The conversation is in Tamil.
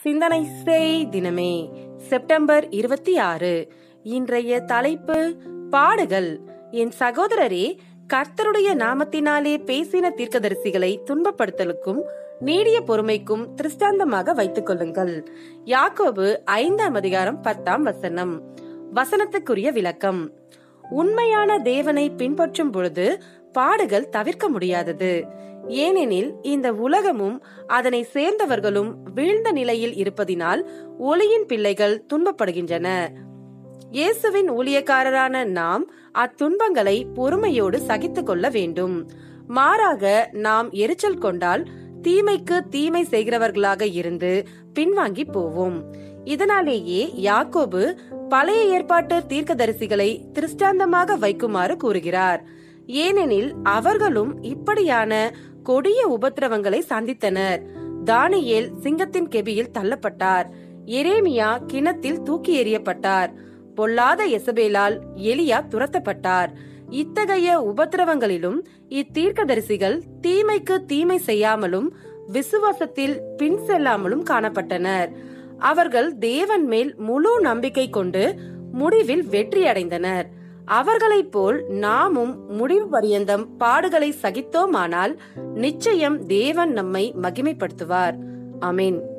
சிந்தனை செய் தினமே செப்டம்பர் இருபத்தி ஆறு இன்றைய தலைப்பு பாடுகள் என் சகோதரரே கர்த்தருடைய நாமத்தினாலே பேசின தீர்க்கதரிசிகளை துன்பப்படுத்தலுக்கும் நீடிய பொறுமைக்கும் திருஷ்டாந்தமாக வைத்துக் கொள்ளுங்கள் யாக்கோபு ஐந்தாம் அதிகாரம் பத்தாம் வசனம் வசனத்துக்குரிய விளக்கம் உண்மையான தேவனை பின்பற்றும் பொழுது பாடுகள் தவிர்க்க முடியாதது ஏனெனில் இந்த உலகமும் அதனை சேர்ந்தவர்களும் வீழ்ந்த நிலையில் இருப்பதினால் ஒளியின் பிள்ளைகள் துன்பப்படுகின்றன இயேசுவின் ஊழியக்காரரான நாம் அத்துன்பங்களை பொறுமையோடு சகித்துக் கொள்ள வேண்டும் மாறாக நாம் எரிச்சல் கொண்டால் தீமைக்கு தீமை செய்கிறவர்களாக இருந்து பின்வாங்கி போவோம் இதனாலேயே யாக்கோபு பழைய ஏற்பாட்டு தீர்க்கதரிசிகளை திருஷ்டாந்தமாக வைக்குமாறு கூறுகிறார் ஏனெனில் அவர்களும் இப்படியான கொடிய உபத்திரவங்களை சந்தித்தனர் தானியேல் சிங்கத்தின் கெபியில் தள்ளப்பட்டார் எரேமியா கிணத்தில் தூக்கி எறியப்பட்டார் பொல்லாத எசபேலால் எலியா துரத்தப்பட்டார் இத்தகைய உபத்திரவங்களிலும் இத்தீர்க்கதரிசிகள் தீமைக்கு தீமை செய்யாமலும் விசுவாசத்தில் பின் செல்லாமலும் காணப்பட்டனர் அவர்கள் தேவன் மேல் முழு நம்பிக்கை கொண்டு முடிவில் வெற்றி அடைந்தனர் அவர்களைப் போல் நாமும் முடிவு பரியந்தம் பாடுகளை சகித்தோமானால் நிச்சயம் தேவன் நம்மை மகிமைப்படுத்துவார் அமேன்